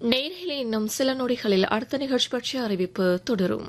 நேரில் இன்னும் சில நொடிகளில் அடுத்த நிகழ்ச்சி பற்றிய அறிவிப்பு தொடரும்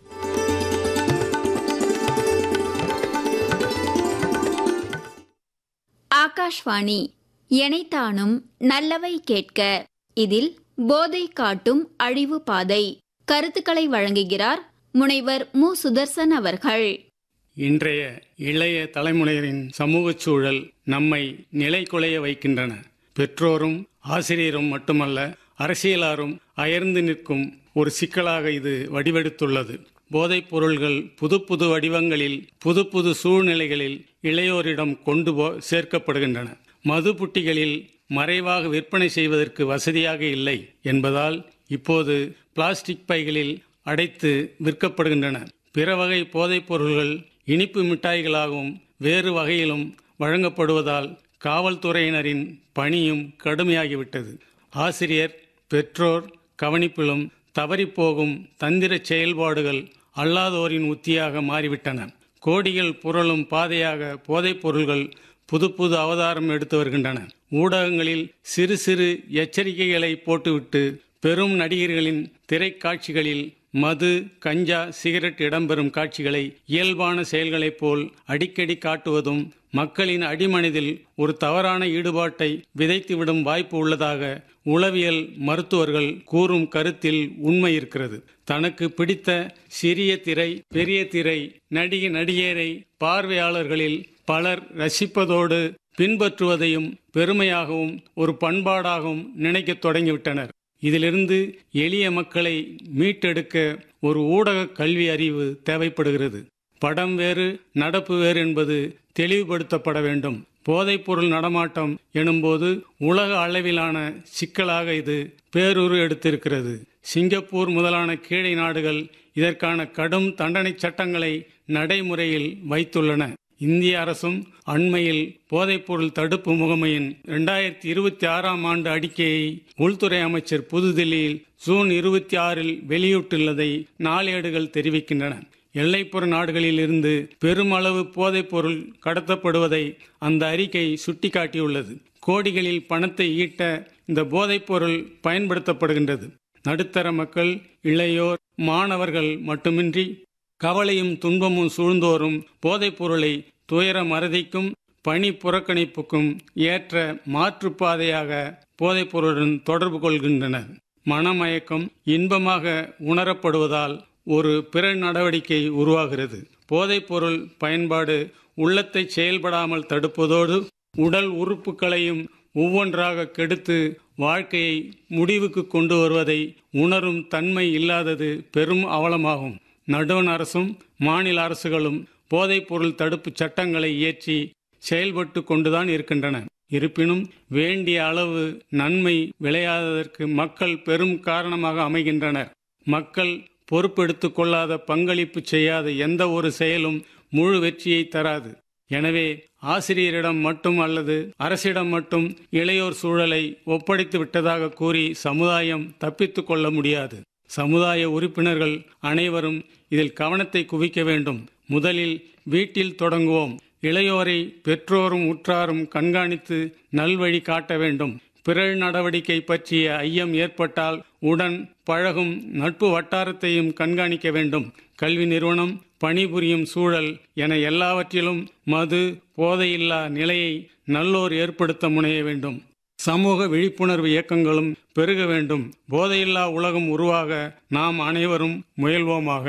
ஆகாஷ்வாணி எனைத்தானும் நல்லவை கேட்க இதில் போதை காட்டும் அழிவு பாதை கருத்துக்களை வழங்குகிறார் முனைவர் மு சுதர்சன் அவர்கள் இன்றைய இளைய தலைமுறையினரின் சமூகச் சூழல் நம்மை நிலைகுலைய வைக்கின்றன பெற்றோரும் ஆசிரியரும் மட்டுமல்ல அரசியலாரும் அயர்ந்து நிற்கும் ஒரு சிக்கலாக இது வடிவெடுத்துள்ளது போதைப் பொருள்கள் புது புது வடிவங்களில் புது புது சூழ்நிலைகளில் இளையோரிடம் கொண்டு போ சேர்க்கப்படுகின்றன மது புட்டிகளில் மறைவாக விற்பனை செய்வதற்கு வசதியாக இல்லை என்பதால் இப்போது பிளாஸ்டிக் பைகளில் அடைத்து விற்கப்படுகின்றன பிற வகை போதைப் பொருள்கள் இனிப்பு மிட்டாய்களாகவும் வேறு வகையிலும் வழங்கப்படுவதால் காவல்துறையினரின் பணியும் கடுமையாகிவிட்டது ஆசிரியர் பெற்றோர் கவனிப்பிலும் தவறிப்போகும் தந்திர செயல்பாடுகள் அல்லாதோரின் உத்தியாக மாறிவிட்டன கோடிகள் புரளும் பாதையாக போதைப் பொருள்கள் புது புது அவதாரம் எடுத்து வருகின்றன ஊடகங்களில் சிறு சிறு எச்சரிக்கைகளை போட்டுவிட்டு பெரும் நடிகர்களின் திரைக்காட்சிகளில் மது கஞ்சா சிகரெட் இடம்பெறும் காட்சிகளை இயல்பான செயல்களைப் போல் அடிக்கடி காட்டுவதும் மக்களின் அடிமனதில் ஒரு தவறான ஈடுபாட்டை விதைத்துவிடும் வாய்ப்பு உள்ளதாக உளவியல் மருத்துவர்கள் கூறும் கருத்தில் உண்மை இருக்கிறது தனக்கு பிடித்த சிறிய திரை பெரிய திரை நடிகை நடிகரை பார்வையாளர்களில் பலர் ரசிப்பதோடு பின்பற்றுவதையும் பெருமையாகவும் ஒரு பண்பாடாகவும் நினைக்கத் தொடங்கிவிட்டனர் இதிலிருந்து எளிய மக்களை மீட்டெடுக்க ஒரு ஊடக கல்வி அறிவு தேவைப்படுகிறது படம் வேறு நடப்பு வேறு என்பது தெளிவுபடுத்தப்பட வேண்டும் போதைப்பொருள் நடமாட்டம் எனும்போது உலக அளவிலான சிக்கலாக இது பேருரு எடுத்திருக்கிறது சிங்கப்பூர் முதலான கீழை நாடுகள் இதற்கான கடும் தண்டனை சட்டங்களை நடைமுறையில் வைத்துள்ளன இந்திய அரசும் அண்மையில் போதைப்பொருள் தடுப்பு முகமையின் இரண்டாயிரத்தி இருபத்தி ஆறாம் ஆண்டு அறிக்கையை உள்துறை அமைச்சர் புதுதில்லியில் ஜூன் இருபத்தி ஆறில் வெளியிட்டுள்ளதை நாளேடுகள் தெரிவிக்கின்றன எல்லைப்புற நாடுகளில் இருந்து பெருமளவு போதைப்பொருள் கடத்தப்படுவதை அந்த அறிக்கை சுட்டிக்காட்டியுள்ளது கோடிகளில் பணத்தை ஈட்ட இந்த போதைப்பொருள் பயன்படுத்தப்படுகின்றது நடுத்தர மக்கள் இளையோர் மாணவர்கள் மட்டுமின்றி கவலையும் துன்பமும் சூழ்ந்தோறும் போதைப் பொருளை துயர மறதிக்கும் பணி புறக்கணிப்புக்கும் ஏற்ற மாற்றுப்பாதையாக போதைப் பொருளுடன் தொடர்பு கொள்கின்றனர் மனமயக்கம் இன்பமாக உணரப்படுவதால் ஒரு பிற நடவடிக்கை உருவாகிறது போதைப் பொருள் பயன்பாடு உள்ளத்தை செயல்படாமல் தடுப்பதோடு உடல் உறுப்புகளையும் ஒவ்வொன்றாக கெடுத்து வாழ்க்கையை முடிவுக்கு கொண்டு வருவதை உணரும் தன்மை இல்லாதது பெரும் அவலமாகும் நடுவண் அரசும் மாநில அரசுகளும் போதைப் பொருள் தடுப்பு சட்டங்களை இயற்றி செயல்பட்டு கொண்டுதான் இருக்கின்றன இருப்பினும் வேண்டிய அளவு நன்மை விளையாததற்கு மக்கள் பெரும் காரணமாக அமைகின்றனர் மக்கள் பொறுப்பெடுத்துக் கொள்ளாத பங்களிப்பு செய்யாத எந்த ஒரு செயலும் முழு வெற்றியை தராது எனவே ஆசிரியரிடம் மட்டும் அல்லது அரசிடம் மட்டும் இளையோர் சூழலை ஒப்படைத்து விட்டதாக கூறி சமுதாயம் தப்பித்துக் கொள்ள முடியாது சமுதாய உறுப்பினர்கள் அனைவரும் இதில் கவனத்தை குவிக்க வேண்டும் முதலில் வீட்டில் தொடங்குவோம் இளையோரை பெற்றோரும் உற்றாரும் கண்காணித்து நல்வழி காட்ட வேண்டும் பிறழ் நடவடிக்கை பற்றிய ஐயம் ஏற்பட்டால் உடன் பழகும் நட்பு வட்டாரத்தையும் கண்காணிக்க வேண்டும் கல்வி நிறுவனம் பணிபுரியும் சூழல் என எல்லாவற்றிலும் மது போதையில்லா நிலையை நல்லோர் ஏற்படுத்த முனைய வேண்டும் சமூக விழிப்புணர்வு இயக்கங்களும் பெருக வேண்டும் போதையில்லா உலகம் உருவாக நாம் அனைவரும் முயல்வோமாக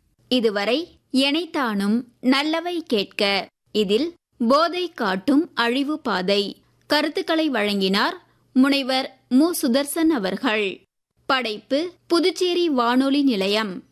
இதுவரை எனைத்தானும் நல்லவை கேட்க இதில் போதை காட்டும் அழிவு பாதை கருத்துக்களை வழங்கினார் முனைவர் மு சுதர்சன் அவர்கள் படைப்பு புதுச்சேரி வானொலி நிலையம்